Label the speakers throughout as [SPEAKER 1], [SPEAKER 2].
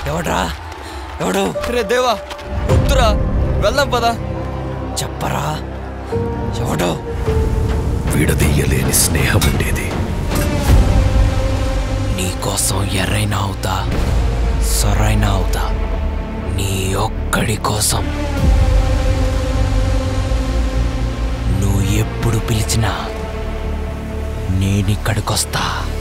[SPEAKER 1] ఎవడ్రా ఎవడు
[SPEAKER 2] రే దేవా వద్దురా వెళ్దాం పదా
[SPEAKER 1] చెప్పరా ఎవడు
[SPEAKER 3] విడదీయలేని స్నేహం ఉండేది
[SPEAKER 1] నీకోసం ఎర్రైనా అవుతా సొరైనా అవుతా నీ ఒక్కడి కోసం నువ్వు ఎప్పుడు పిలిచినా నేనిక్కడికొస్తా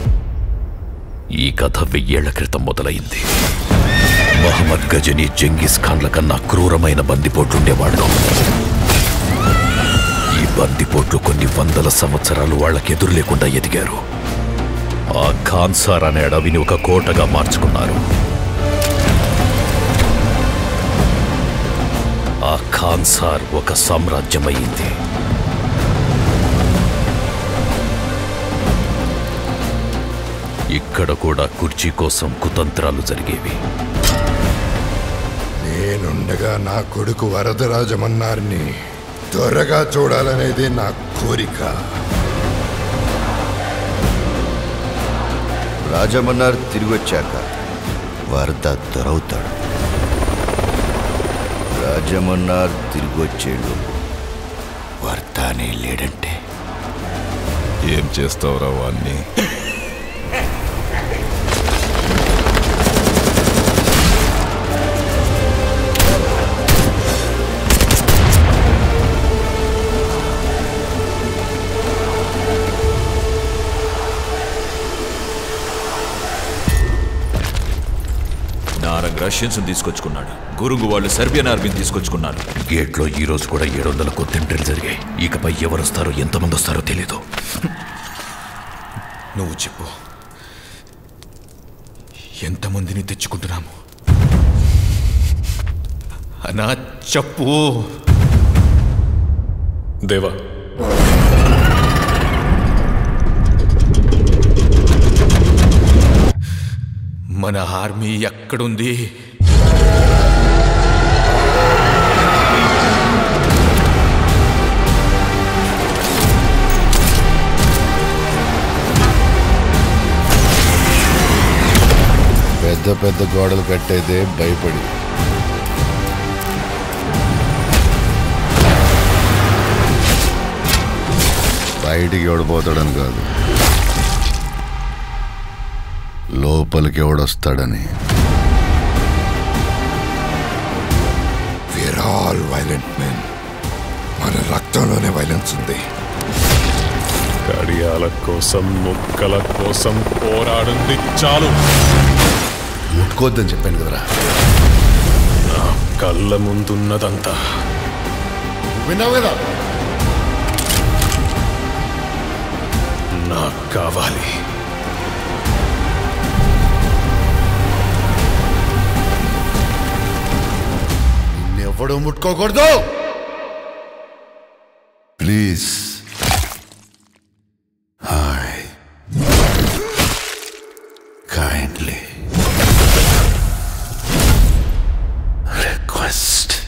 [SPEAKER 3] ఈ కథ వెయ్యేళ్ల క్రితం మొదలైంది మహమ్మద్ గజని జంగిస్ ఖాన్ల కన్నా క్రూరమైన బందిపోట్లుండేవాళ్ళు ఈ బందిపోట్లు కొన్ని వందల సంవత్సరాలు వాళ్ళకి ఎదురు లేకుండా ఎదిగారు ఆ ఖాన్సార్ అనే అడవిని ఒక కోటగా మార్చుకున్నారు ఆ ఖాన్సార్ ఒక సామ్రాజ్యమయ్యింది ఇక్కడ కూడా కుర్చీ కోసం కుతంత్రాలు జరిగేవి
[SPEAKER 4] నేనుండగా నా కొడుకు వరదరాజమన్నారిని త్వరగా చూడాలనేది నా కోరిక
[SPEAKER 5] రాజమన్నార్ తిరిగి వచ్చాక వరద దొరవుతాడు రాజమన్నార్ తిరిగి వచ్చేళ్ళు వర్తానే లేడంటే
[SPEAKER 4] ఏం చేస్తావురా వాణ్ణి
[SPEAKER 6] నారంగ్ రష్యన్స్ తీసుకొచ్చుకున్నాడు గురుగు వాళ్ళు సెర్బియన్ ఆర్మీని తీసుకొచ్చుకున్నారు
[SPEAKER 3] గేట్లో ఈ రోజు కూడా ఏడు వందల కొత్తింటలు జరిగాయి ఇకపై ఎవరు వస్తారో ఎంతమంది వస్తారో తెలీదు
[SPEAKER 7] నువ్వు చెప్పు ఎంతమందిని తెచ్చుకుంటున్నాము అనా చెప్పు
[SPEAKER 8] దేవా
[SPEAKER 7] మన ఆర్మీ ఎక్కడుంది
[SPEAKER 4] పెద్ద పెద్ద గోడలు కట్టేదే భయపడి బయటికి ఎవడిపోతాడని కాదు లోపలికి ఎవడొస్తాడని వీఆర్ ఆల్ వైలెంట్ మెన్ మన రక్తంలోనే వైలెన్స్ ఉంది
[SPEAKER 8] కడియాల కోసం ముక్కల కోసం పోరాడింది చాలు
[SPEAKER 4] ముట్టుకోవద్దని చెప్పాను కదరా
[SPEAKER 8] నా కళ్ళ ముందున్నదంతా
[SPEAKER 4] విన్నావు కదా
[SPEAKER 8] నాకు కావాలి
[SPEAKER 4] ఎవడు ముట్టుకోకూడదు ప్లీజ్ హాయ్ కైండ్లీ రిక్వెస్ట్